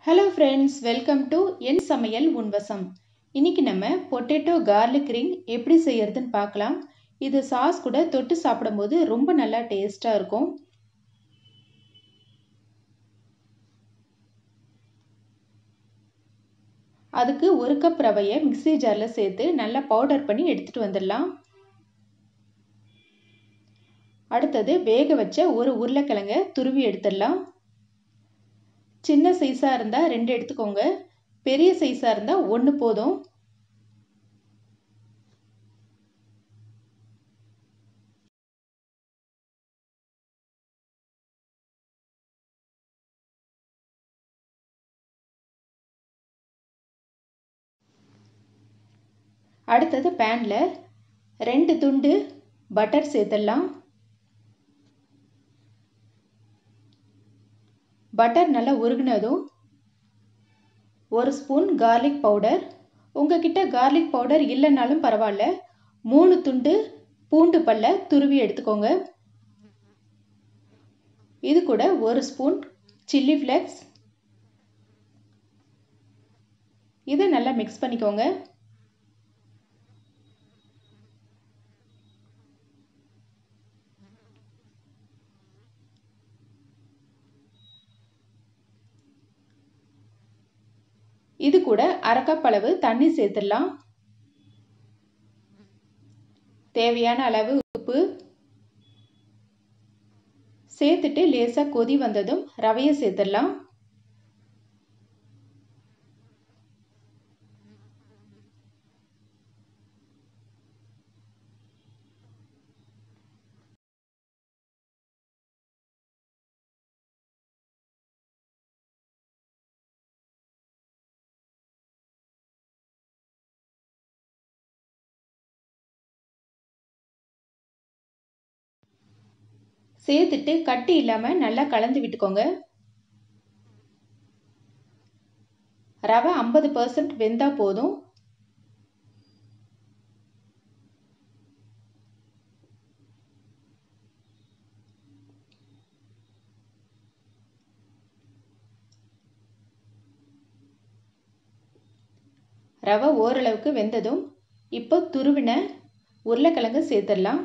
hello friends welcome to என் சமையல் உன்வசம் இன்னைக்கு நம்ம பொட்டேட்டோ கார்லிக் ரிங் எப்படி செய்யறதுன்னு பார்க்கலாம் இது சாஸ் கூட தொட்டு சாப்பிடும்போது ரொம்ப நல்லா டேஸ்ட்டாக இருக்கும் அதுக்கு ஒரு கப் ரவையை மிக்சி ஜாரில் சேர்த்து நல்லா பவுடர் பண்ணி எடுத்துகிட்டு வந்துடலாம் அடுத்தது வேக வச்ச ஒரு உருளைக்கிழங்க துருவி எடுத்துடலாம் சின்ன சைஸாக இருந்தால் ரெண்டு எடுத்துக்கோங்க பெரிய சைஸாக இருந்தால் ஒன்று போதும் அடுத்தது பேனில் ரெண்டு துண்டு பட்டர் சேர்த்துடலாம் பட்டர் நல்லா உருகினதும் ஒரு ஸ்பூன் கார்லிக் பவுடர் உங்ககிட்ட கார்லிக் பவுடர் இல்லைனாலும் பரவாயில்ல மூணு துண்டு பூண்டு பல்ல துருவி எடுத்துக்கோங்க இது கூட ஒரு ஸ்பூன் சில்லி ஃப்ளெக்ஸ் இதை நல்லா மிக்ஸ் பண்ணிக்கோங்க இது கூட அரை கப் அளவு தண்ணி சேர்த்துடலாம் தேவையான அளவு உப்பு சேர்த்துட்டு லேசாக கொதி வந்ததும் ரவையை சேர்த்துடலாம் சேர்த்துட்டு கட்டி இல்லாமல் நல்லா கலந்து விட்டுக்கோங்க ரவை ஐம்பது பர்சன்ட் வெந்தா போதும் ரவை ஓரளவுக்கு வெந்ததும் இப்போ துருவின உருளைக்கிழங்கு சேர்த்துடலாம்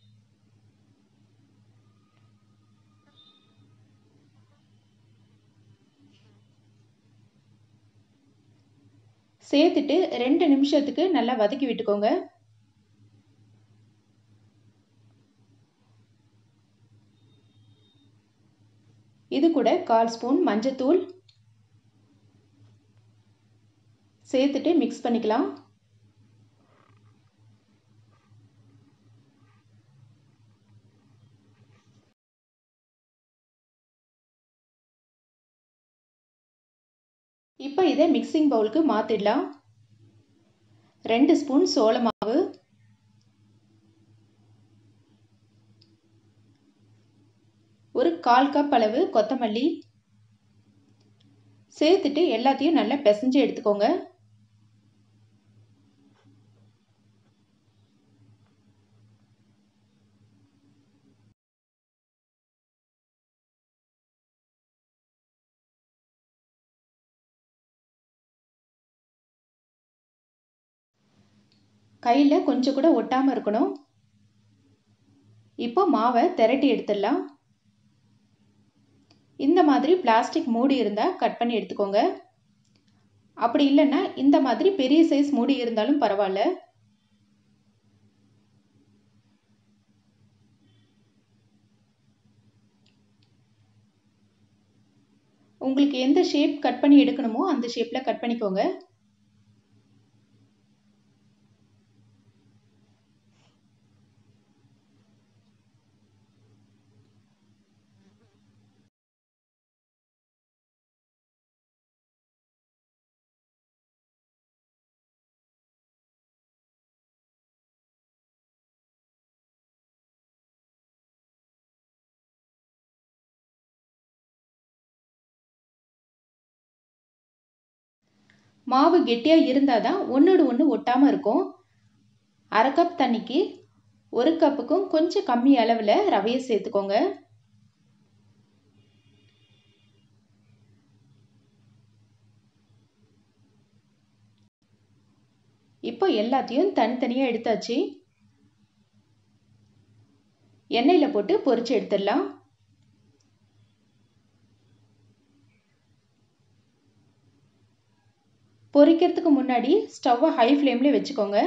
சேர்த்துட்டு ரெண்டு நிமிஷத்துக்கு நல்லா வதக்கி விட்டுக்கோங்க இது கூட கால் ஸ்பூன் மஞ்சத்தூள் சேர்த்துட்டு மிக்ஸ் பண்ணிக்கலாம் இப்போ இதை மிக்சிங் பவுலுக்கு மாற்றிடலாம் ரெண்டு ஸ்பூன் சோள மாவு ஒரு கால் கப் அளவு கொத்தமல்லி சேர்த்துட்டு எல்லாத்தையும் நல்லா பிசைஞ்சு எடுத்துக்கோங்க கையில் கொஞ்சம் கூட ஒட்டாமல் இருக்கணும் இப்போ மாவை திரட்டி எடுத்துடலாம் இந்த மாதிரி பிளாஸ்டிக் மூடி இருந்தால் கட் பண்ணி எடுத்துக்கோங்க அப்படி இல்லைன்னா இந்த மாதிரி பெரிய சைஸ் மூடி இருந்தாலும் பரவாயில்ல உங்களுக்கு எந்த ஷேப் கட் பண்ணி எடுக்கணுமோ அந்த ஷேப்பில் கட் பண்ணிக்கோங்க மாவு கெட்டியாக இருந்தால் தான் ஒன்றோடு ஒன்று ஒட்டாமல் இருக்கும் அரை கப் தண்ணிக்கு ஒரு கப்புக்கும் கொஞ்சம் கம்மி அளவில் ரவையை சேர்த்துக்கோங்க இப்போ எல்லாத்தையும் தனித்தனியாக எடுத்தாச்சு எண்ணெயில் போட்டு பொரிச்சு எடுத்துடலாம் பொரிக்கிறதுக்கு முன்னாடி ஸ்டவ்வை ஹை ஃப்ளேம்லேயே வச்சுக்கோங்க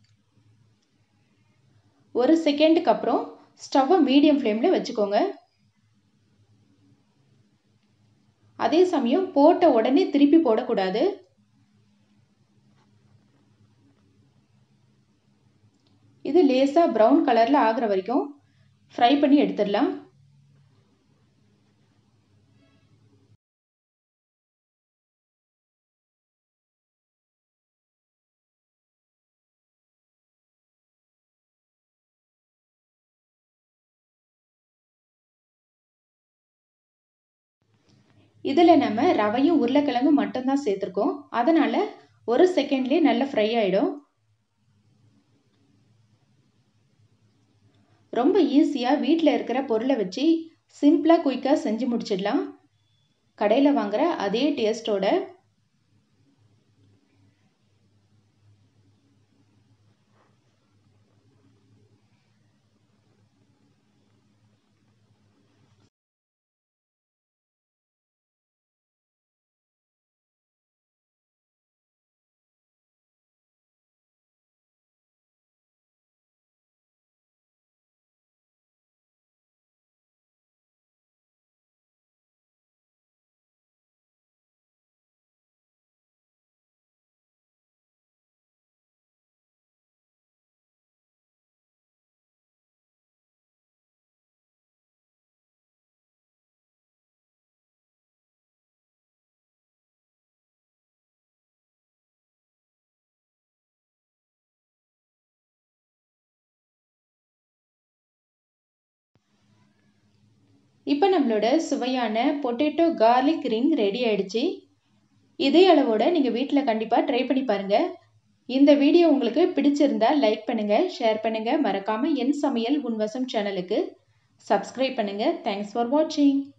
ஒரு செகண்டுக்கு அப்புறம் ஸ்டவ்வை மீடியம் ஃப்ளேமில் வச்சுக்கோங்க அதே சமயம் போட்ட உடனே திருப்பி போடக்கூடாது இது லேசாக ப்ரௌன் கலரில் ஆகிற வரைக்கும் ஃப்ரை பண்ணி எடுத்துடலாம் இதில் நம்ம ரவையும் உருளைக்கிழங்கும் மட்டும்தான் சேர்த்துருக்கோம் அதனால் ஒரு செகண்ட்லேயே நல்லா ஃப்ரை ஆகிடும் ரொம்ப ஈஸியாக வீட்டில் இருக்கிற பொருளை வச்சு சிம்பிளாக குயிக்காக செஞ்சு முடிச்சிடலாம் கடையில் வாங்குகிற அதே டேஸ்ட்டோட இப்போ நம்மளோட சுவையான பொட்டேட்டோ கார்லிக் ரிங் ரெடி ஆயிடுச்சு இதே அளவோட நீங்கள் வீட்டில் கண்டிப்பாக ட்ரை பண்ணி பாருங்கள் இந்த வீடியோ உங்களுக்கு பிடிச்சிருந்தா லைக் பண்ணுங்கள் ஷேர் பண்ணுங்கள் மறக்காமல் என் சமையல் உன்வசம் சேனலுக்கு சப்ஸ்கிரைப் பண்ணுங்கள் தேங்க்ஸ் ஃபார் வாட்சிங்